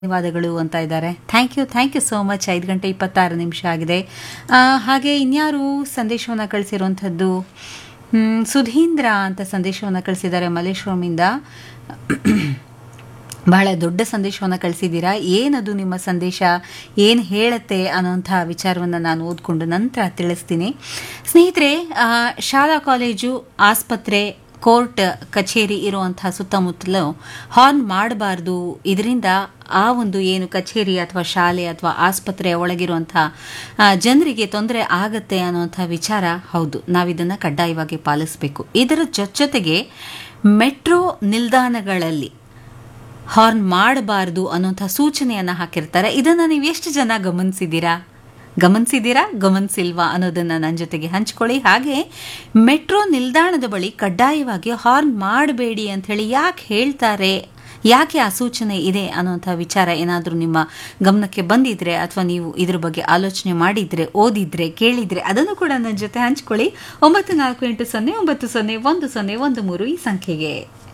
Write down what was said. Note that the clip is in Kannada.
ಧನ್ಯವಾದಗಳು ಅಂತ ಇದ್ದಾರೆ thank you thank you so much ಐದು ಗಂಟೆ ಇಪ್ಪತ್ತಾರು ನಿಮಿಷ ಆಗಿದೆ ಆ, ಹಾಗೆ ಇನ್ಯಾರು ಸಂದೇಶವನ್ನು ಕಳಿಸಿರುವಂಥದ್ದು ಹ್ಮ್, ಸುಧೀಂದ್ರ ಅಂತ ಸಂದೇಶವನ್ನು ಕಳಿಸಿದ್ದಾರೆ ಮಲ್ಲೇಶ್ವರಮಿಂದ ಬಹಳ ದೊಡ್ಡ ಸಂದೇಶವನ್ನು ಕಳಿಸಿದ್ದೀರಾ ಏನದು ನಿಮ್ಮ ಸಂದೇಶ ಏನು ಹೇಳುತ್ತೆ ಅನ್ನೋಂಥ ವಿಚಾರವನ್ನು ನಾನು ಓದ್ಕೊಂಡು ನಂತರ ತಿಳಿಸ್ತೀನಿ ಸ್ನೇಹಿತರೆ ಆ, ಶಾಲಾ ಕಾಲೇಜು ಆಸ್ಪತ್ರೆ ಕೋರ್ಟ್ ಕಚೇರಿ ಇರುವಂತಹ ಸುತ್ತಮುತ್ತಲು ಹಾರ್ನ್ ಮಾಡಬಾರ್ದು ಇದರಿಂದ ಆ ಒಂದು ಏನು ಕಚೇರಿ ಅಥವಾ ಶಾಲೆ ಅಥವಾ ಆಸ್ಪತ್ರೆಯ ಒಳಗಿರುವಂಥ ಜನರಿಗೆ ತೊಂದರೆ ಆಗತ್ತೆ ಅನ್ನುವಂಥ ವಿಚಾರ ಹೌದು ನಾವಿದನ್ನು ಕಡ್ಡಾಯವಾಗಿ ಪಾಲಿಸಬೇಕು ಇದರ ಜೊತೆಗೆ ಮೆಟ್ರೋ ನಿಲ್ದಾಣಗಳಲ್ಲಿ ಹಾರ್ನ್ ಮಾಡಬಾರ್ದು ಅನ್ನೋಂಥ ಸೂಚನೆಯನ್ನು ಹಾಕಿರ್ತಾರೆ ಇದನ್ನು ನೀವು ಎಷ್ಟು ಜನ ಗಮನಿಸಿದ್ದೀರಾ ಗಮನಿಸಿದ್ದೀರಾ ಗಮನಿಸಿಲ್ವಾ ಅನ್ನೋದನ್ನು ನನ್ನ ಜೊತೆಗೆ ಹಂಚ್ಕೊಳ್ಳಿ ಹಾಗೆ ಮೆಟ್ರೋ ನಿಲ್ದಾಣದ ಬಳಿ ಕಡ್ಡಾಯವಾಗಿ ಹಾರ್ನ್ ಮಾಡಬೇಡಿ ಅಂಥೇಳಿ ಯಾಕೆ ಹೇಳ್ತಾರೆ ಯಾಕೆ ಆ ಸೂಚನೆ ಇದೆ ಅನ್ನೋಂಥ ವಿಚಾರ ಏನಾದರೂ ನಿಮ್ಮ ಗಮನಕ್ಕೆ ಬಂದಿದ್ರೆ ಅಥವಾ ನೀವು ಇದ್ರ ಬಗ್ಗೆ ಆಲೋಚನೆ ಮಾಡಿದ್ರೆ ಓದಿದ್ರೆ ಕೇಳಿದ್ರೆ ಅದನ್ನು ಕೂಡ ನನ್ನ ಜೊತೆ ಹಂಚ್ಕೊಳ್ಳಿ ಒಂಬತ್ತು ನಾಲ್ಕು ಎಂಟು ಸೊನ್ನೆ ಒಂಬತ್ತು ಸೊನ್ನೆ ಒಂದು ಸೊನ್ನೆ ಒಂದು ಮೂರು ಈ ಸಂಖ್ಯೆಗೆ